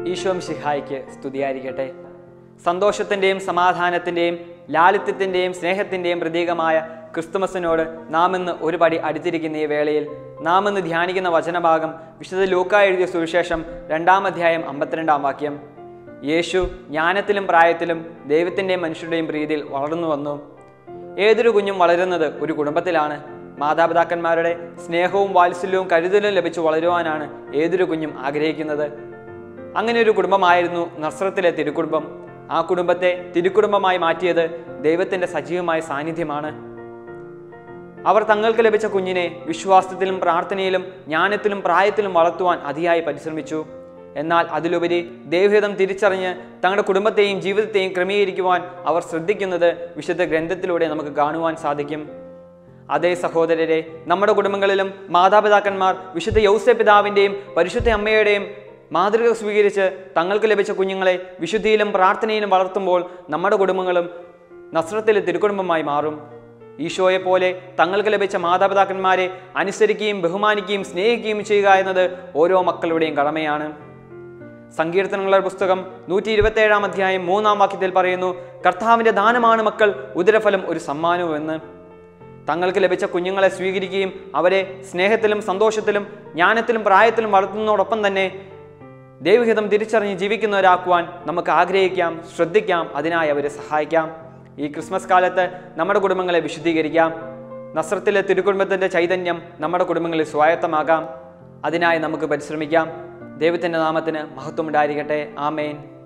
ഈശോം ശിഹായിക്ക് സ്തുതിയായിരിക്കട്ടെ സന്തോഷത്തിൻ്റെയും സമാധാനത്തിൻ്റെയും ലാളിത്യത്തിൻ്റെയും സ്നേഹത്തിൻ്റെയും പ്രതീകമായ ക്രിസ്തുമസിനോട് നാം ഇന്ന് ഒരു പടി അടുത്തിരിക്കുന്ന ഈ വേളയിൽ നാം ഇന്ന് ധ്യാനിക്കുന്ന വചനഭാഗം വിശുദ്ധ ലൂക്ക എഴുതിയ സുവിശേഷം രണ്ടാം അധ്യായം അമ്പത്തിരണ്ടാം വാക്യം യേശു ജ്ഞാനത്തിലും പ്രായത്തിലും ദൈവത്തിൻ്റെയും മനുഷ്യരുടെയും പ്രീതിയിൽ വളർന്നു വന്നു ഏതൊരു കുഞ്ഞും വളരുന്നത് ഒരു കുടുംബത്തിലാണ് മാതാപിതാക്കന്മാരുടെ സ്നേഹവും വാത്സല്യവും കരുതലും ലഭിച്ചു വളരുവാനാണ് ഏതൊരു കുഞ്ഞും ആഗ്രഹിക്കുന്നത് അങ്ങനെ ഒരു കുടുംബമായിരുന്നു നസ്രത്തിലെ തിരുക്കുടുംബം ആ കുടുംബത്തെ തിരുക്കുടുംബമായി മാറ്റിയത് ദൈവത്തിന്റെ സജീവമായ സാന്നിധ്യമാണ് അവർ തങ്ങൾക്ക് ലഭിച്ച കുഞ്ഞിനെ വിശ്വാസത്തിലും പ്രാർത്ഥനയിലും ജ്ഞാനത്തിലും പ്രായത്തിലും വളർത്തുവാൻ അതിയായി പരിശ്രമിച്ചു എന്നാൽ അതിലുപരി ദൈവഹിതം തിരിച്ചറിഞ്ഞ് തങ്ങളുടെ കുടുംബത്തെയും ജീവിതത്തെയും ക്രമീകരിക്കുവാൻ അവർ ശ്രദ്ധിക്കുന്നത് വിശുദ്ധ ഗ്രന്ഥത്തിലൂടെ നമുക്ക് കാണുവാൻ സാധിക്കും അതേ സഹോദരരെ നമ്മുടെ കുടുംബങ്ങളിലും മാതാപിതാക്കന്മാർ വിശുദ്ധ യൗസ പിതാവിൻ്റെയും പരിശുദ്ധ അമ്മയുടെയും മാതൃക സ്വീകരിച്ച് തങ്ങൾക്ക് ലഭിച്ച കുഞ്ഞുങ്ങളെ വിശുദ്ധിയിലും പ്രാർത്ഥനയിലും വളർത്തുമ്പോൾ നമ്മുടെ കുടുംബങ്ങളും നസ്രത്തിലെ തിരുക്കുടുംബമായി മാറും ഈശോയെ പോലെ തങ്ങൾക്ക് ലഭിച്ച മാതാപിതാക്കന്മാരെ അനുസരിക്കുകയും ബഹുമാനിക്കുകയും സ്നേഹിക്കുകയും ചെയ്യുക എന്നത് ഓരോ മക്കളുടെയും കടമയാണ് സങ്കീർത്തനങ്ങളുടെ പുസ്തകം നൂറ്റി ഇരുപത്തേഴാം അധ്യായം മൂന്നാം വാക്യത്തിൽ പറയുന്നു കർത്താവിന്റെ ദാനമാണ് മക്കൾ ഉദരഫലം ഒരു സമ്മാനവും എന്ന് തങ്ങൾക്ക് ലഭിച്ച കുഞ്ഞുങ്ങളെ സ്വീകരിക്കുകയും അവരെ സ്നേഹത്തിലും സന്തോഷത്തിലും ജ്ഞാനത്തിലും പ്രായത്തിലും വളർത്തുന്നതോടൊപ്പം തന്നെ ദൈവഹിതം തിരിച്ചറിഞ്ഞ് ജീവിക്കുന്നവരാക്കുവാൻ നമുക്ക് ആഗ്രഹിക്കാം ശ്രദ്ധിക്കാം അതിനായി അവരെ സഹായിക്കാം ഈ ക്രിസ്മസ് കാലത്ത് നമ്മുടെ കുടുംബങ്ങളെ വിശുദ്ധീകരിക്കാം നസ്രത്തിലെ തിരുക്കുടുംബത്തിൻ്റെ ചൈതന്യം നമ്മുടെ കുടുംബങ്ങളിൽ സ്വായത്തമാകാം അതിനായി നമുക്ക് പരിശ്രമിക്കാം ദൈവത്തിൻ്റെ നാമത്തിന് മഹത്വമുണ്ടായിരിക്കട്ടെ ആമേൻ